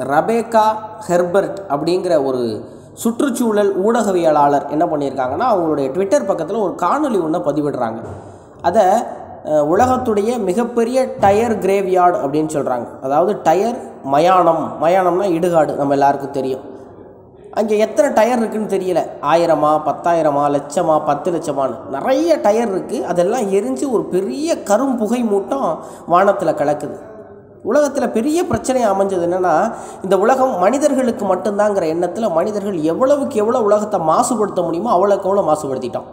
Rebecca Herbert அப்படிங்கிற ஒரு சுற்றுச்சூழல் ஊடகவியலாளர் என்ன பண்ணியிருக்காங்கன்னா அவங்களுடைய ட்விட்டர் பக்கத்தில் ஒரு காணொளி ஒன்றை பதிவிடுறாங்க அதை அஹ், உலகத்துடைய மிகப்பெரிய டயர் கிரேவ்யார்டு அப்படின்னு சொல்கிறாங்க அதாவது டயர் மயானம் மயானம்னா இடுகாடு நம்ம எல்லாருக்கும் தெரியும் அங்கே எத்தனை டயர் இருக்குன்னு தெரியல ஆயிரமா பத்தாயிரமா லட்சமா பத்து லட்சமான்னு நிறைய டயர் இருக்குது அதெல்லாம் எரிஞ்சு ஒரு பெரிய கரும் புகை மூட்டம் வானத்தில் கலக்குது உலகத்தில் பெரிய பிரச்சனை அமைஞ்சது என்னென்னா இந்த உலகம் மனிதர்களுக்கு மட்டும்தாங்கிற எண்ணத்தில் மனிதர்கள் எவ்வளவுக்கு எவ்வளோ உலகத்தை மாசுபடுத்த முடியுமோ அவ்வளோக்கு எவ்வளோ மாசுபடுத்திட்டோம்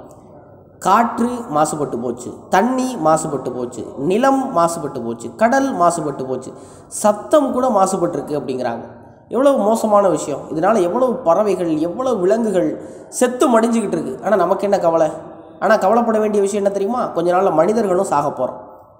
காற்று மாசுபட்டு போச்சு தண்ணி மாசுபட்டு போச்சு நிலம் மாசுபட்டு போச்சு கடல் மாசுபட்டு போச்சு சத்தம் கூட மாசுபட்டிருக்கு அப்படிங்கிறாங்க எவ்வளவு மோசமான விஷயம் இதனால் எவ்வளவு பறவைகள் எவ்வளவு விலங்குகள் செத்து மடிஞ்சுக்கிட்டு இருக்கு ஆனால் நமக்கு என்ன கவலை ஆனால் கவலைப்பட வேண்டிய விஷயம் என்ன தெரியுமா கொஞ்ச நாளில் மனிதர்களும் சாக போகிறோம்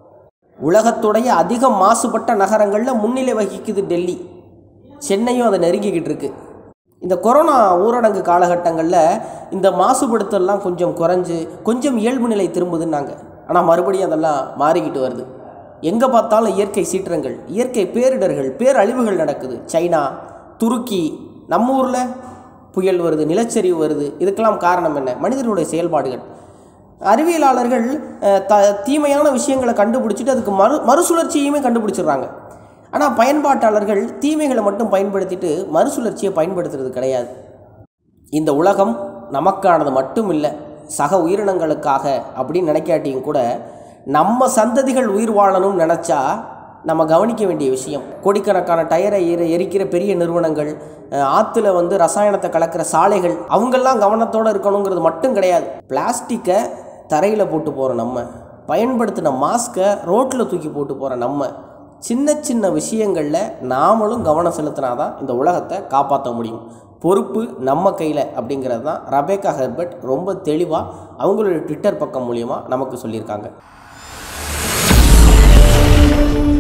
உலகத்துடைய அதிக மாசுபட்ட நகரங்களில் முன்னிலை வகிக்குது டெல்லி சென்னையும் அதை நெருங்கிக்கிட்டு இருக்கு இந்த கொரோனா ஊரடங்கு காலகட்டங்களில் இந்த மாசுபடுத்தல்லாம் கொஞ்சம் குறைஞ்சு கொஞ்சம் இயல்பு நிலை திரும்புதுன்னாங்க ஆனால் மறுபடியும் அதெல்லாம் மாறிக்கிட்டு வருது எங்கே பார்த்தாலும் இயற்கை சீற்றங்கள் இயற்கை பேரிடர்கள் பேரழிவுகள் நடக்குது சைனா துருக்கி நம்ம ஊரில் புயல் வருது நிலச்சரிவு வருது இதுக்கெல்லாம் காரணம் என்ன மனிதர்களுடைய செயல்பாடுகள் அறிவியலாளர்கள் அஹ், த தீமையான விஷயங்களை கண்டுபிடிச்சிட்டு அதுக்கு மறு மறுசுழற்சியுமே கண்டுபிடிச்சிடுறாங்க ஆனால் பயன்பாட்டாளர்கள் தீமைகளை மட்டும் பயன்படுத்திட்டு மறுசுழற்சியை பயன்படுத்துறது கிடையாது இந்த உலகம் நமக்கானது மட்டும் இல்லை சக உயிரினங்களுக்காக அப்படின்னு நினைக்காட்டியும் கூட நம்ம சந்ததிகள் உயிர் வாழணும்னு நினச்சா நம்ம கவனிக்க வேண்டிய விஷயம் கோடிக்கணக்கான டயரை எரி எரிக்கிற பெரிய நிறுவனங்கள் அஹ், ஆற்றுல வந்து ரசாயனத்தை கலக்கிற சாலைகள் அவங்கெல்லாம் கவனத்தோடு இருக்கணுங்கிறது மட்டும் கிடையாது பிளாஸ்டிக்கை தரையில் போட்டு போகிற நம்ம பயன்படுத்தின மாஸ்க்கை ரோட்டில் தூக்கி போட்டு போகிற நம்ம சின்ன சின்ன விஷயங்களில் நாமளும் கவனம் செலுத்தினா தான் இந்த உலகத்தை காப்பாற்ற முடியும் பொறுப்பு நம்ம கையில் அப்படிங்கிறது தான் ரபேக்கா ஹெர்பர்ட் ரொம்ப தெளிவாக அவங்களுடைய ட்விட்டர் பக்கம் மூலியமாக நமக்கு சொல்லியிருக்காங்க